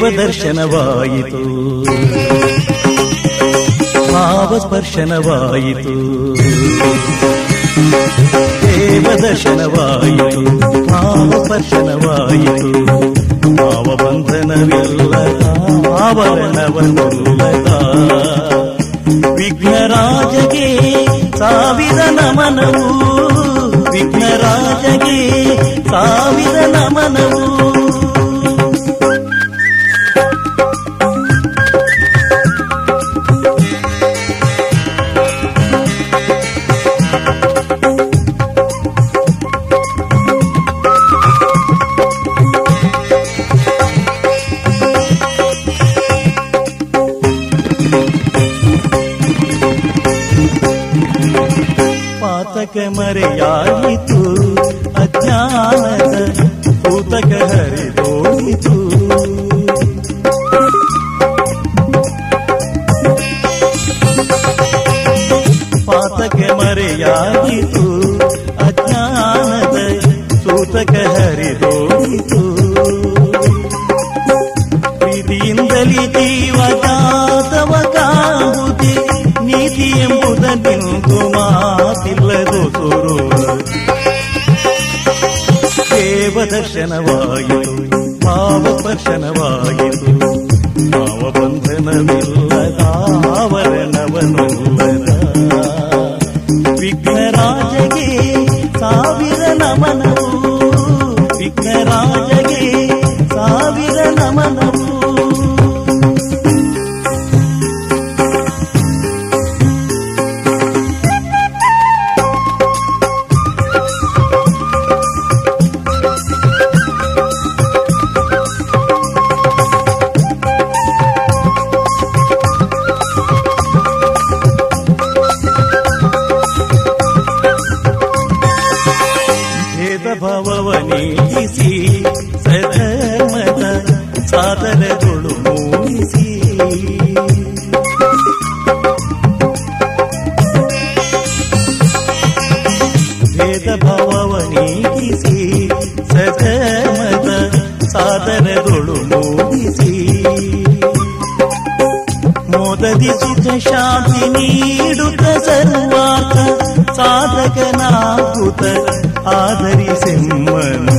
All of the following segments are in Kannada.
ದೇವದರ್ಶನವಾಯಿತು ಭಾವಸ್ಪರ್ಶನವಾಯಿತು ದೇವದರ್ಶನವಾಯಿತು ಭಾವಸ್ಪರ್ಶನವಾಯಿತು ಭಾವಬಂಧನವಿಲ್ಲದ ಆವರಣವನ್ನುಲ್ಲದ ವಿಘ್ನರಾಜಗೆ ಸಾವಿರ ನಮನವು ವಿಘ್ನರಾಜಗೆ ಸಾವಿರ ನಮನವು ಪಾತಕ ಮರೆಯಾಯಿತು ಅಜ್ಞಾನದ ಭೂತಕ ಹರಿದೋಯಿತು ಪಾತಕ ಮರೆಯಾಯಿತು ಅಜ್ಞಾನದ ಸೂತಕ ಹರಿದೋಯಿತು ಪ್ರೀತಿಯಿಂದಲೇ ಜೀವಜಾತವ ಕಾಂಬುದಿ ನೀತಿ ಎಂಬುದನ್ನೆಂದು ಮಾತಿಲ್ಲದು ಸುರು ದೇವದರ್ಶನವಾಯಿತು ಭಾವಸ್ಪರ್ಶನವಾಯಿತು ಭಾವಬಂಧನವಿಲ್ಲದ ಆವರಣವನ್ನುಲ್ಲದ ವಿಘ್ನರಾಜಗೆ ಸಾವಿರ ನಮನವು ವಿಘ್ನರಾಜಗೆ ಸಾವಿರ ನಮನವು ಭೇದ ಭಾವವ ನೀಗಿಸಿ ಸಧರ್ಮದ ಸಾಧನಗಳು ಮೂಡಿಸಿ ಭೇದ ಭಾವವ ನೀಗಿಸಿ ಸಧರ್ಮದ ಸಾಧನಗಳು ಮೂಡಿಸಿ ಮೋದದಿ ಸುಖ ಶಾಂತಿ ನೀಡುತ್ತ ಸರ್ವಾರ್ಥ ಸಾಧಕನಾಗುತ್ತ ಆಧರಿಸೆಮ್ಮನು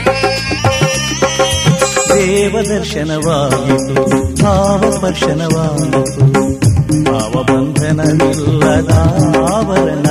ದೇವದರ್ಶನವಾಯಿತು ಭಾವಸ್ಪರ್ಶನವಾಯಿತು ಭಾವಬಂಧನವಿಲ್ಲದ ಆವರಣ